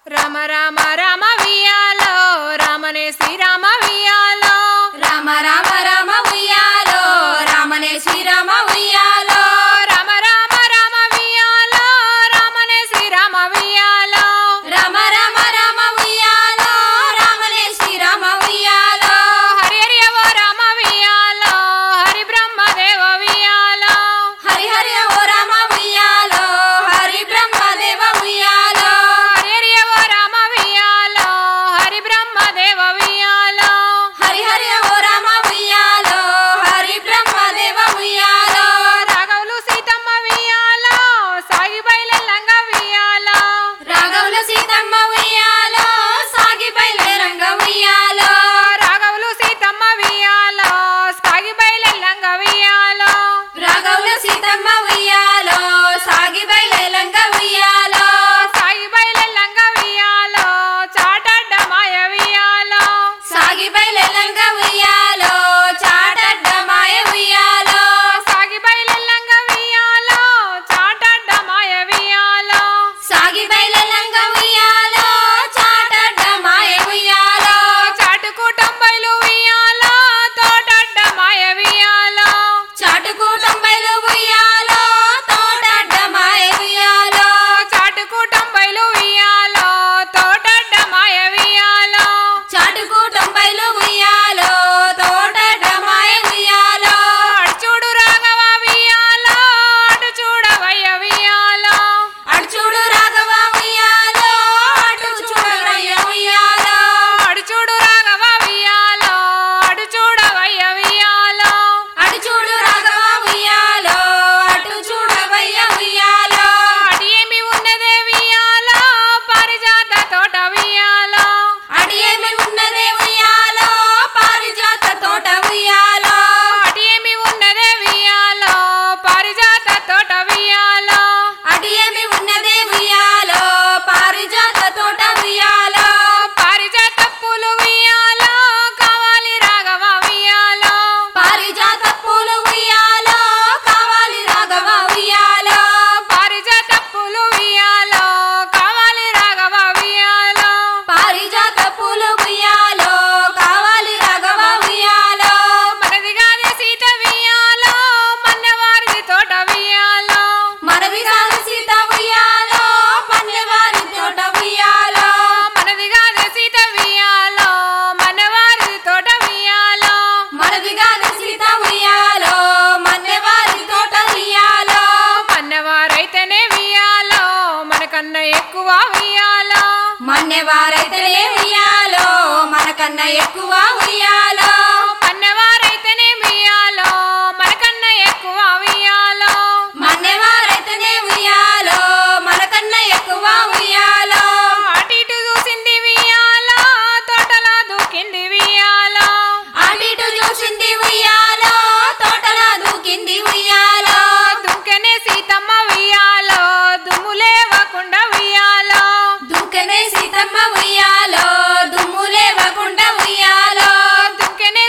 రామ రామ రామ వియాలో రామనే శ్రీరామ వియాలో రామ రామ రామ ఉయ్యాలో రామనే శ్రీరామ ఉయ్యాలో రామ రామ రామ వియాలో రామనే శ్రీరామ వియాలో రామ రామ రామ ఉయ్యాలో రామనే శ్రీరామ ఉయ్యాలో హరి హరి ఓ రామ వియాలో హరి బ్రహ్మదేవ వియాలో హరి హరి ఓ రామ ఉయ్యాలో హరి బ్రహ్మదేవ ఉయ్యాలో హరి హరి ఓ రామ వియాలో హరి బ్రహ్మదేవ వియాలో హరి హరి ఓ రామ ఉయ్యాలో హరి బ్రహ్మదేవ ఉయ్యాలో రాఘవులు సీతమ్మ వియాలో సాగి బయలెల్లంగా వియాలో రాఘవుల సీతమ్మ ఉయ్యాలో సాగి బయలుదేరంగ ఉయ్యాలో రాఘవులు సీతమ్మ వియాలో సాగి బయలెల్లంగా వియాలో రాఘవుల సీతమ్మ ఉయ్యాలో సాగి బయలుదేరంగ ఉయ్యాలో సాగి బయలెల్లంగా వియాలో చాటడ్డ మాయ వియాలో సాగి బయలుదేరంగ ఉయ్యాలో చాటడ్డ మాయ ఉయ్యాలో సాగి బయలెల్లంగా వియాలో చాటడ్డ మాయ వియాలో సాగి బయలుదేరంగ ఉయ్యాలో చాటడ్డ మాయ ఉయ్యాలో చాటుకు తొంభైలు వియాలో తోటడ్డ మాయ వియాలో చాటుకు తొంభైలు ఉయ్యాలో తోటడ్డ మాయ ఉయ్యాలో చాటుకు తొంభైలు వియాలో తోటడ్డ మాయ వియాలో చాటుకు తొంభైలు ఉయ్యాలో తోటడ్డ మాయ ఉయ్యాలో అటు చూడు రాఘవ వియాలో అటు చూడవయ్య వియాలో అటు చూడు రాఘవ ఉయ్యాలో అటు చూడవయ్య ఉయ్యాలో అటు చూడు రాఘవ వియాలో అటు చూడవయ్య వియాలో అటు చూడు రాఘవ ఉయ్యాలో అటు చూడవయ్య ఉయ్యాలో అటు ఏమి ఉన్నదే వియాలో పారిజాత తోట వియాలో అటు ఏమి ఉన్నదే ఉయ్యాలో పారిజాత తోట ఉయ్యాలో అటు ఏమి ఉన్నదే వియాలో పారిజాత తోట వియాలో అటు ఏమి ఉన్నదే ఉయ్యాలో పారిజాత తోట ఉయ్యాలో పారిజాత పూలు వియాలో కావాలి రాఘవ వియాలో పారిజాత పూలు ఉయ్యాలో కావాలి రాఘవ ఉయ్యాలో పారిజాత పూలు వియాలో కావాలి రాఘవ వియాలో పారిజాత పూలు ఉయ్యాలో కావాలి రాఘవ ఉయ్యాలో మనది కాదే సీత వియాలో మన్నవారిది తోట వియాలో మనవి కాదు సీత ఉయ్యాలో పన్నెవారి తోట ఉయ్యాలో మనది కాదే సీత వియాలో మన్నవారిది తోట వియాలో మనవి కాదు సీత ఉయ్యాలో మన్నెవారి తోట ఉయ్యాలో మన్నవారైతేనే వియాలో మనకన్నా ఎక్కువ వియాలో మన్నెవారైతేనే ఉయ్యాలో మనకన్నా ఎక్కువ ఉయ్యాలో మన్నవారైతేనే వియాలో మనకన్నా ఎక్కువ వియాలో మన్నెవారైతేనే ఉయ్యాలో మనకన్నా ఎక్కువ ఉయ్యాలో అటు ఇటు చూసింది వియాలో తోటలో దూకింది వియాలో అటు ఇటు చూసింది ఉయ్యాలో తోటలా దూకింది ఉయ్యాలో దుంకెనే సీతమ్మ వియాలో దుమ్ము లేవకుండా వియాలో దుంకనే సీతమ్మ ఉయ్యాలో దుమ్ము లేవకుండా ఉయ్యాలో దుంకెనే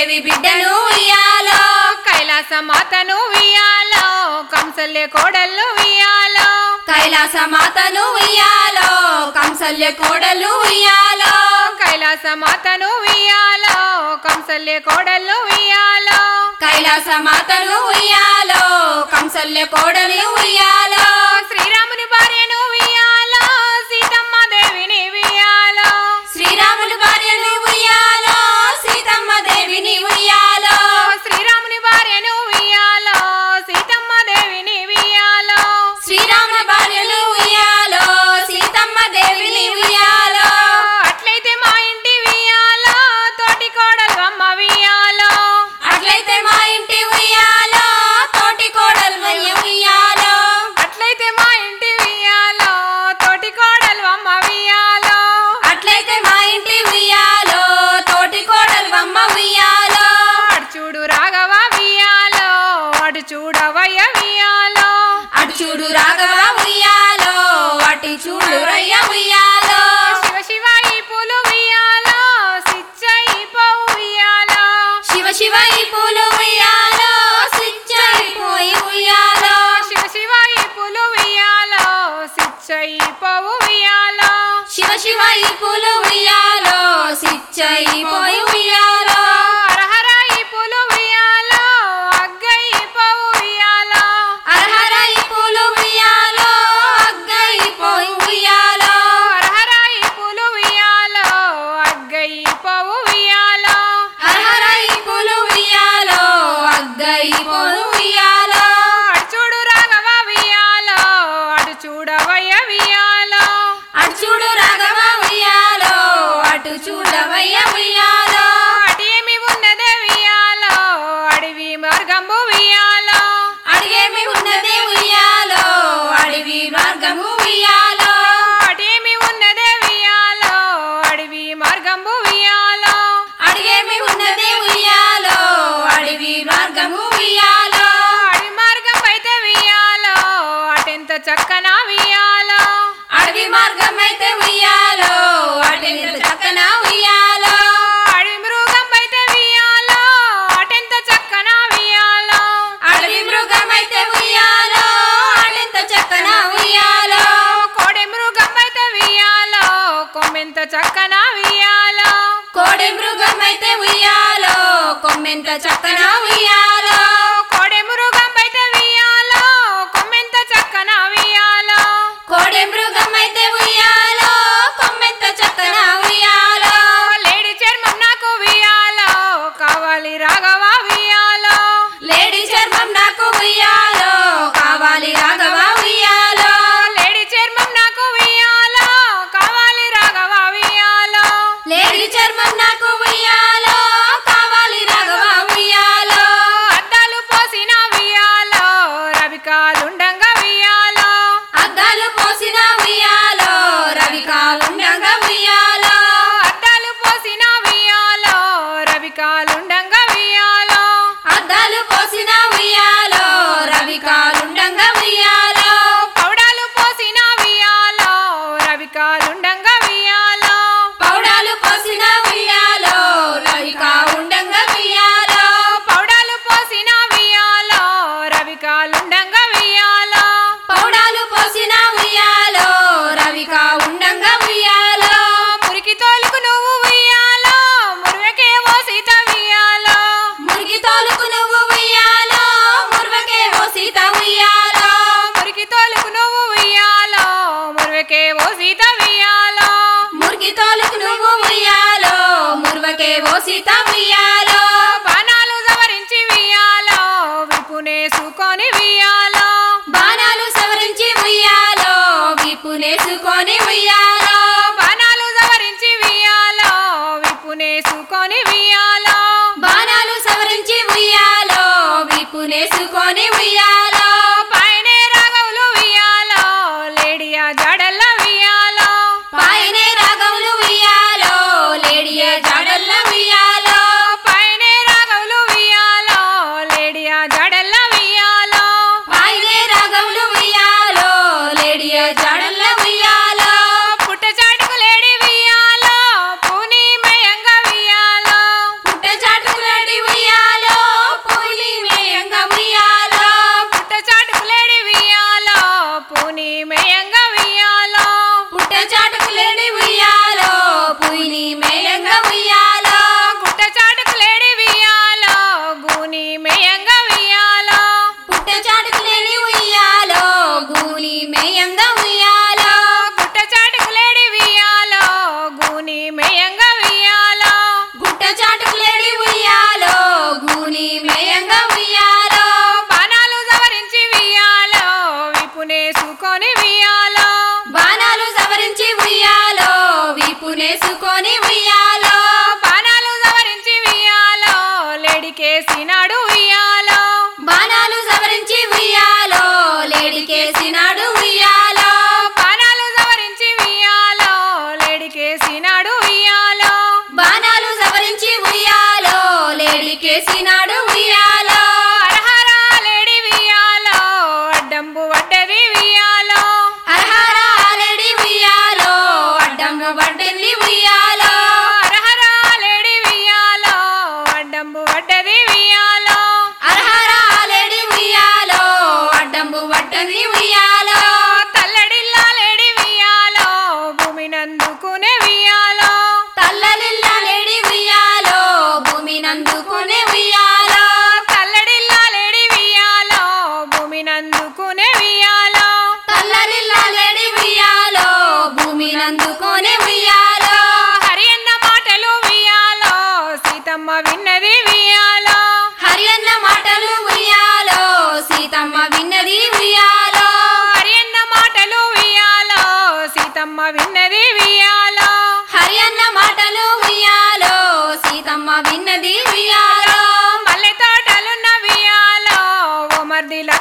దేవి బిడ్డను ఉయ్యాలో కైలాస మాతను వియాలో కంసల్య కోడళ్ళు వియాలో కైలాస మాతను ఉయ్యాలో కంసల్య కోడలు ఉయ్యాలో కైలాస మాతను వియాలో కంసల్య కోడళ్ళు వియాలో కైలాస మాతను ఉయ్యాలో కంసల్య కోడలు ఉయ్యాలో శ్రీరాముని భార్యను వియాలో సీతమ్మ దేవిని వియాలో శ్రీరాముని భార్యను ఉయ్యాలో సీతమ్మ దేవిని ఉయ్యాలో శ్రీరాముని భార్యను వియాలో సీతమ్మ దేవిని వియాలో శ్రీరాముని భార్యను ఉయ్యాలో సీతమ్మ దేవిని ఉయ్యాలో అట్లయితే మా ఇంటి వియాలో తోటి కోడలు అమ్మ వియాలో అట్లయితే మా ఇంటి ఉయ్యాలో తోటి కోడలు ఉయ్యాలో అట్లయితే మా ఇంటి వియాలో తోటి కోడలు అమ్మ వియాలో అట్లయితే మా ఇంటి ఉయ్యాలో తోటి కోడలు అమ్మ ఉయ్యాలో అటు చూడు రాఘవ వియాలో అటు చూడవయ్య వియాలో అటు చూడు రాఘవ ఉయ్యాలో అటు చూడు రయ్య ఉయ్యాలో శివ శివ ఈ పూలు వియాలో సిచ్చ ఈ పోవు వియాలో శివ శివ ఈ పూలు ఉయ్యాలో సిచ్చైపోయి ఉయ్యాలో శివ శివ ఈ పూలు వియాలో సిచ్చ ఈ పోవు వియాలో శివ శివ ఈ పూలు ఉయ్యాలో సిచ్చైపోయి ఉయ్యాలో హరహర ఈ పూలు వియాలో అగ్గ ఈ పోవు వియాలో అర్హర ఈ పూలు ఉయ్యాలో అగ్గైపోయి ఉయ్యాలో హరహర ఈ పూలు వియాలో అగ్గ ఈ పోవు వియాలో అర్హర ఈ పూలు ఉయ్యాలో అగ్గైపోయి ఉయ్యాలో అటు చూడు రాఘవ వియాలో అటు చూడవయ్య వియాలో అటు చూడు రాఘవ ఉయ్యాలో అటు చూడవయ్య ఉయ్యాలో అటు ఏమి ఉన్నదే వియాలో అడవి మార్గంబు వియాలో అడిగేమి ఉన్నదే ఉయ్యాలో అడవి మార్గము ఉయ్యాలో అటేమి ఉన్నదే వియాలో అడవి మార్గంబు వియాలో అడిగేమి ఉన్నదే ఉయ్యాలో అడవి మార్గము ఉయ్యాలో అడవి మార్గం అయితే వియాలో అటెంత చక్కన వియాలో అడవి మార్గం అయితే ఉయ్యాలో అటెంత చక్కన ఉయ్యాలో అడవి మృగం అయితే వియాలో అటెంత చక్కన వియాలో అడవి మృగం అయితే ఉయ్యాలో అటెంత చక్కన ఉయ్యాలో కోడె మృగం అయితే వియాలో కొమ్మెంత చక్కన వియాలో కోడి మృగం అయితే ఉయ్యాలో కొమ్మెంత చక్కన ఉయ్యాలో కోడె మృగం అయితే వియాలో కొమ్మెంత చక్కన వియాలో కోడి మృగం అయితే ఉయ్యాలో కొమ్మెంత చక్కన ఉయ్యాలో లేడి చర్మం నాకు వియాలో కావాలి రాఘవ వియాలో లేడీ చర్మం నాకు ఉయ్యాలో కావాలి రాఘవ ఉయ్యాలో లేడి చర్మం నాకు వియాలో కావాలి రాఘవ వియాలో లేడీ చర్మం నాకు ఉయ్యాలో కావాలి రాఘవ ఉయ్యాలో అద్దాలు పోసిన వియాలో రవికాలుండంగా వియాలో అద్దాలు పోసిన ఉయ్యాలో రవి కాలుండగా ఉయ్యాలో అద్దాలు పోసిన వియాలో రవికాలుండంగా వియాలో అద్దాలు పోసిన ఉయ్యాలో రవి కాలుండగా ఉయ్యాలో పౌడాలు పోసిన వియాలో రవికాలుండంగా వియాలో పౌడాలు పోసిన ఉయ్యాలో రవి కాలుండగా ఉయ్యాలో పౌడాలు పోసిన వియాలో రవికాలుండంగా వియాలో పౌడాలు పోసిన ఉయ్యాలో రవి కాలుండగా ఉయ్యాలో మురికి తోలుకు నువ్వు వియాలో మురువకే ఓ సీత వియాలో మురికి తోలుకు నువ్వు ఉయ్యాలో ముర్వకే ఓ సీత ఉయ్యాలో మురికి తోలుకు నువ్వు వియాలో మురువకే ఓ సీత వియాలో మురికి తోలుకు నువ్వు ఉయ్యాలో ముర్వకే ఓ సీత ఉయ్యాలో బాణాలు సవరించి వియాలో విపునేసుకొని వియాలో బాణాలు సవరించి ఉయ్యాలో విప్పునేసుకొని ఉయ్యాలో బాణాలు సవరించి వియాలో విపునేసుకొని వియాలో బాణాలు సవరించి ఉయ్యాలో విప్పునేసుకొని ఉయ్యాలో పైనే రాగవులు వియాలో లేడియా జడల్ల వియాలో పాయనే రాగవులు ఉయ్యాలో లేడియ జాడల్ల ఉయ్యాలో పైనే రాగవులు వియాలో లేడియా జడల్ల వియాలో పాయనే రాగవులు ఉయ్యాలో లేడియ జాడల్ల ఉయ్యాలో పుట్ట చాటుకు లేడి వియాలో పూనీమయంగా వియాలో పుట్ట చాటుకు లేడి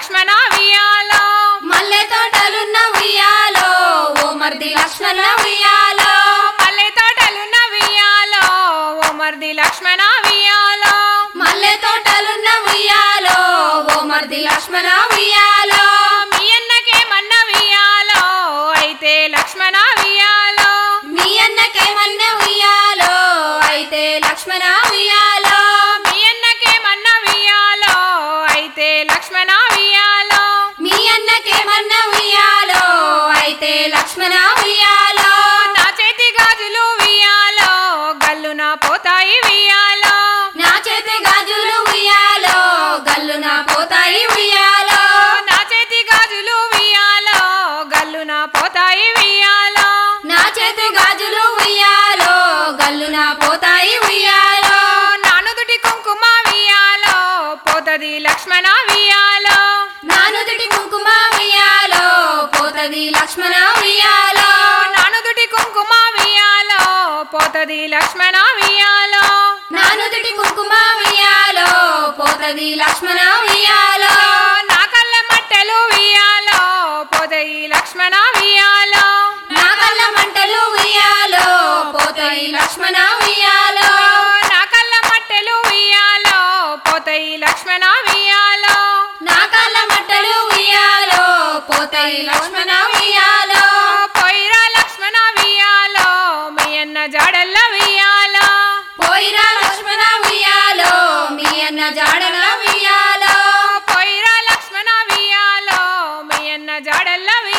లక్ష్మణ వియాలో మల్లె తోటలున్న ఉయ్యాలో ఓ మర్ది లక్ష్మణ ఉయ్యాలో మల్లె తోటలున్న వియాలో ఓ మర్ది లక్ష్మణ వియాలో మల్లె తోటలున్న ఉయ్యాలో ఓ మర్ది లక్ష్మణ ఉయ్యాలో మీ అన్నకేమన్న వియాలో అయితే లక్ష్మణ వియాలో మీ అన్నకేమన్న ఉయ్యాలో అయితే లక్ష్మణ ఉయ్యాలో మీ అన్నకేమన్న వియాలో అయితే లక్ష్మణ వియాలో మీ అన్నకేమన్న ఉయ్యాలో అయితే లక్ష్మణ ఉయ్యాలో నా చేతి గాజులు వియాలో గల్లున పోతాయి వియాలో నా చేతి గాజులు ఉయ్యాలో గల్లున పోతాయి ఉయ్యాలో నా చేతి గాజులు వియాలో గల్లున పోతాయి వియాలో నా చేతి గాజులు ఉయ్యాలో గల్లున పోతాయి ఉయ్యాలో నానుదుటి కుంకుమ వియాలో పోతది లక్ష్మణ వియాలో నానుదుటి కుంకుమ ఉయ్యాలో పోతది లక్ష్మణ ఉయ్యాలో నానుదుటి కుంకుమ వియాలో పోతది లక్ష్మణ వియాలో నానుదుటి కుంకుమ ఉయ్యాలో పోతది లక్ష్మణ ఉయ్యాలో నా కళ్ళ మట్టెలు వియాలో పోతయి లక్ష్మణ వియాలో నా కళ్ళ మంటలు ఉయ్యాలో పోతది లక్ష్మణ ఉయ్యాలో నా కళ్ళ మట్టెలు వియాలో పోతయి లక్ష్మణ వియాలో నా కళ్ళ మంటలు ఉయ్యాలో పోతది లక్ష్మణ ఉయ్యాలో పోయిరా లక్ష్మణ వియాలో మీ అన్న జాడల్ల వియాలో పోయిరా లక్ష్మణ ఉయ్యాలో మీ అన్న జాడల ఉయ్యాలో పోయిరా లక్ష్మణ వియాలో మీ అన్న జాడల్ల